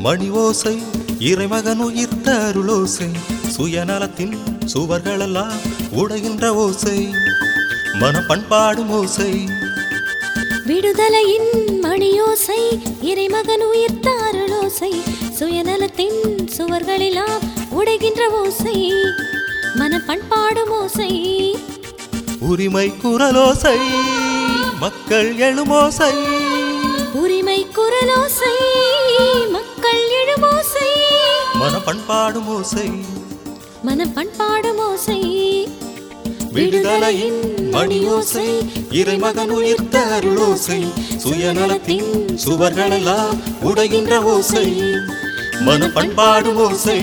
மணி ஓசை இறைமகன் உயிர்த்த அருளோசை சுயநலத்தின் சுவர்களெல்லாம் உடைகின்ற ஓசை மன பண்பாடும் ஓசை விடுதலையின் மணியோசை இறைமகன் உயிர்த்த அருளோசை சுயநலத்தின் சுவர்களெல்லாம் உடைகின்ற ஓசை மன பண்பாடும் ஓசை உரிமை குரலோசை மக்கள் எழுமோசை உரிமை குரலோசை மக்கள் எழுமோசை மன பண்பாடும் ஓசை மன பண்பாடும் ஓசை விடுதலையின் மணியோசை இறைமகன் உயிர்த்த அருளோசை சுயநலத்தின் சுவர்களெல்லாம் உடைகின்ற ஓசை மன பண்பாடும் ஓசை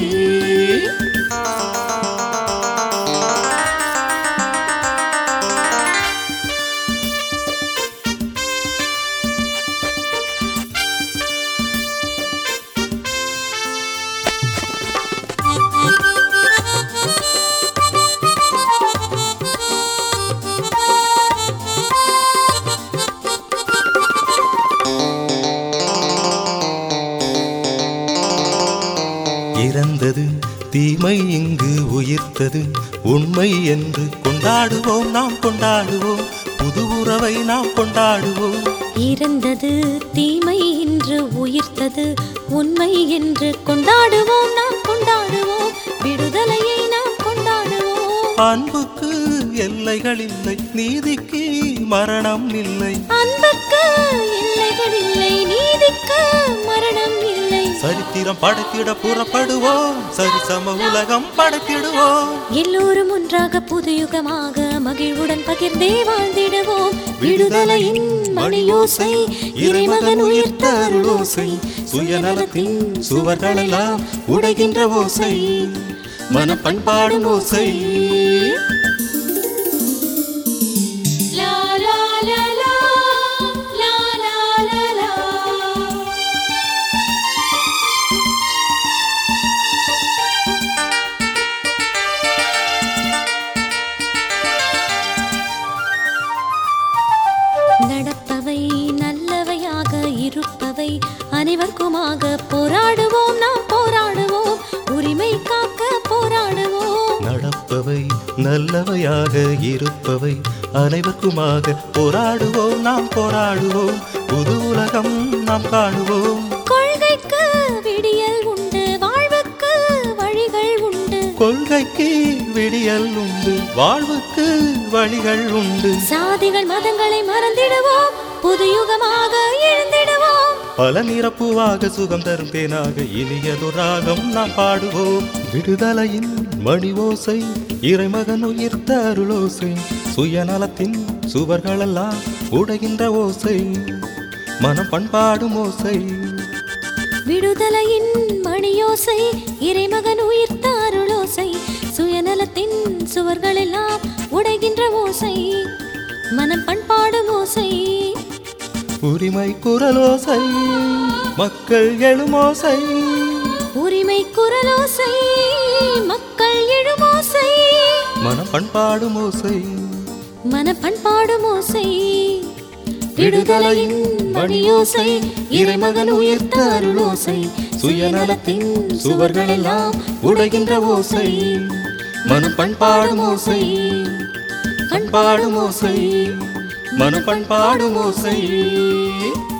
இறந்தது தீமை இங்கு உயிர்த்தது உண்மை என்று கொண்டாடுவோம் நாம் கொண்டாடுவோம் புது உறவை நாம் கொண்டாடுவோம் இறந்தது தீமை என்று உயிர்த்தது உண்மை என்று கொண்டாடுவோம் நாம் கொண்டாடுவோம் விடுதலையை நாம் கொண்டாடுவோம் அன்புக்கு எல்லைகள் இல்லை நீதிக்கு மரணம் இல்லை அன்புக்கு எல்லைகள் இல்லை நீதிக்கு மரணம் இல்லை சரித்திரம் படைத்திட புறப்படுவோம் சரிசம உலகம் படைத்திடுவோம் எல்லோரும் ஒன்றாக புதுயுகமாக மகிழ்வுடன் பகிர்ந்தே வாழ்ந்திடுவோம் விடுதலையின் மணியோசை இறைமகன் உயிர்த்த அருளோசை சுயநலத்தின் சுவர்களெல்லாம் உடைகின்ற ஓசை மன பண்பாடும் ஓசை லா லா லா லா லா லா லா லா நடப்பவை நல்லவையாக இருப்பவை அனைவருக்குமாக போராடுவோம் நாம் போராடுவோம் உரிமை காக்க போராடுவோம் நடப்பவை நல்லவையாக இருப்பவை அனைவருக்குமாக போராடுவோம் நாம் போராடுவோம் புது உலகம் நாம் காணுவோம் கொள்கைக்கு விடியல் உண்டு வாழ்வுக்கு வழிகள் உண்டு கொள்கைக்கு விடியல் உண்டு வாழ்வுக்கு வழிகள் உண்டு சாதிகள் மதங்களை மறந்திடுவோம் புது யுகமாக எழுந்திடுவோம் பல நிரப்புவாக சுகம் தரும் தேனாக இனியது ராகம் நாம் பாடுவோம் விடுதலையின் மணி ஓசை இறைமகன் உயிர்த்த அருளோசை சுயநலத்தின் சுவர்களெல்லாம் உடைகின்ற ஓசை மனம் பண்பாடும் ஓசை விடுதலையின் மணியோசை இறைமகன் உயிர்த்த அருளோசை சுயநலத்தின் சுவர்களெல்லாம் உடைகின்ற ஓசை மனம் பண்பாடும் ஓசை உரிமை குரலோசை மக்கள் எழுமோசை உரிமை குரலோசை மக்கள் எழுமோசை மனம் பண்பாடும் ஓசை மன பண்பாடும் ஓசை விடுதலையின் மணியோசை இறைமகன் உயிர்த்த அருளோசை சுயநலத்தின் சுவர்களெல்லாம் உடைகின்ற ஓசை மனம் பண்பாடும் ஓசை பண்பாடும் ஓசை மனம் பண்பாடும் ஓசை